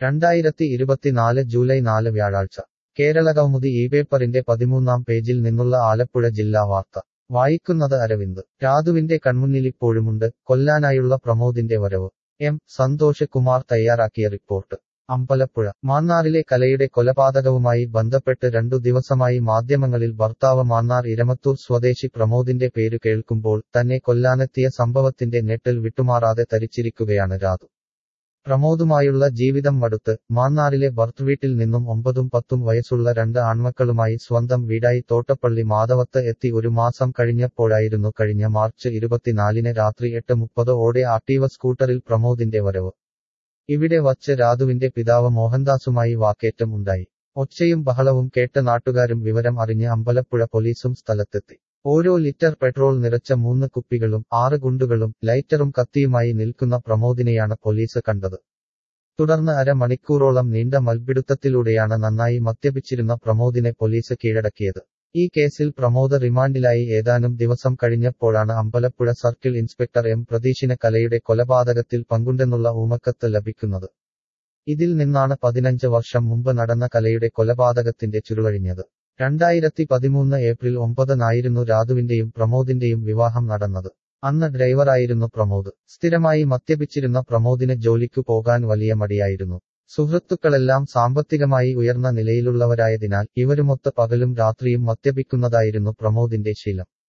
രണ്ടായിരത്തി ഇരുപത്തിനാല് ജൂലൈ നാല് വ്യാഴാഴ്ച കേരളകൗമുദി ഈ പേപ്പറിന്റെ പതിമൂന്നാം പേജിൽ നിന്നുള്ള ആലപ്പുഴ ജില്ലാ വാർത്ത വായിക്കുന്നത് അരവിന്ദ് രാധുവിന്റെ കൺമുന്നിലിപ്പോഴുമുണ്ട് കൊല്ലാനായുള്ള പ്രമോദിന്റെ വരവ് എം സന്തോഷ് കുമാർ തയ്യാറാക്കിയ റിപ്പോർട്ട് അമ്പലപ്പുഴ മാന്നാറിലെ കലയുടെ കൊലപാതകവുമായി ബന്ധപ്പെട്ട് രണ്ടു ദിവസമായി മാധ്യമങ്ങളിൽ ഭർത്താവ് മാന്നാർ ഇരമത്തൂർ സ്വദേശി പ്രമോദിന്റെ പേര് കേൾക്കുമ്പോൾ തന്നെ കൊല്ലാനെത്തിയ സംഭവത്തിന്റെ ഞെട്ടൽ വിട്ടുമാറാതെ തരിച്ചിരിക്കുകയാണ് രാധു പ്രമോദുമായുള്ള ജീവിതം മടുത്ത് മാന്നാറിലെ ഭർത്തൃവീട്ടിൽ നിന്നും ഒമ്പതും പത്തും വയസ്സുള്ള രണ്ട് ആൺമക്കളുമായി സ്വന്തം വീടായി തോട്ടപ്പള്ളി മാധവത്ത് എത്തി ഒരു മാസം കഴിഞ്ഞപ്പോഴായിരുന്നു കഴിഞ്ഞ മാർച്ച് ഇരുപത്തിനാലിന് രാത്രി എട്ട് മുപ്പത് ഓടെ ആക്ടീവ സ്കൂട്ടറിൽ പ്രമോദിന്റെ വരവ് ഇവിടെ വച്ച് രാധുവിന്റെ പിതാവ് മോഹൻദാസുമായി വാക്കേറ്റം ഉണ്ടായി ഒച്ചയും ബഹളവും കേട്ട് നാട്ടുകാരും വിവരം അറിഞ്ഞ് അമ്പലപ്പുഴ പോലീസും സ്ഥലത്തെത്തി ഓരോ ലിറ്റർ പെട്രോൾ നിറച്ച മൂന്ന് കുപ്പികളും ആറ് ഗുണ്ടുകളും ലൈറ്ററും കത്തിയുമായി നിൽക്കുന്ന പ്രമോദിനെയാണ് പോലീസ് കണ്ടത് തുടർന്ന് അരമണിക്കൂറോളം നീണ്ട മൽപിടുത്തത്തിലൂടെയാണ് നന്നായി മദ്യപിച്ചിരുന്ന പ്രമോദിനെ പോലീസ് കീഴടക്കിയത് ഈ കേസിൽ പ്രമോദ് റിമാൻഡിലായി ഏതാനും ദിവസം കഴിഞ്ഞപ്പോഴാണ് അമ്പലപ്പുഴ സർക്കിൾ ഇൻസ്പെക്ടർ എം പ്രതീഷിന് കലയുടെ കൊലപാതകത്തിൽ പങ്കുണ്ടെന്നുള്ള ഊമക്കത്ത് ലഭിക്കുന്നത് ഇതിൽ നിന്നാണ് പതിനഞ്ച് വർഷം മുമ്പ് നടന്ന കലയുടെ കൊലപാതകത്തിന്റെ ചുരുളഴിഞ്ഞത് രണ്ടായിരത്തി പതിമൂന്ന് ഏപ്രിൽ ഒമ്പതിനായിരുന്നു രാധുവിന്റെയും പ്രമോദിന്റെയും വിവാഹം നടന്നത് അന്ന് ഡ്രൈവറായിരുന്നു പ്രമോദ് സ്ഥിരമായി മദ്യപിച്ചിരുന്ന പ്രമോദിന് ജോലിക്കു പോകാൻ വലിയ മടിയായിരുന്നു സുഹൃത്തുക്കളെല്ലാം സാമ്പത്തികമായി ഉയർന്ന നിലയിലുള്ളവരായതിനാൽ ഇവരുമൊത്ത് പകലും രാത്രിയും മദ്യപിക്കുന്നതായിരുന്നു പ്രമോദിന്റെ ശീലം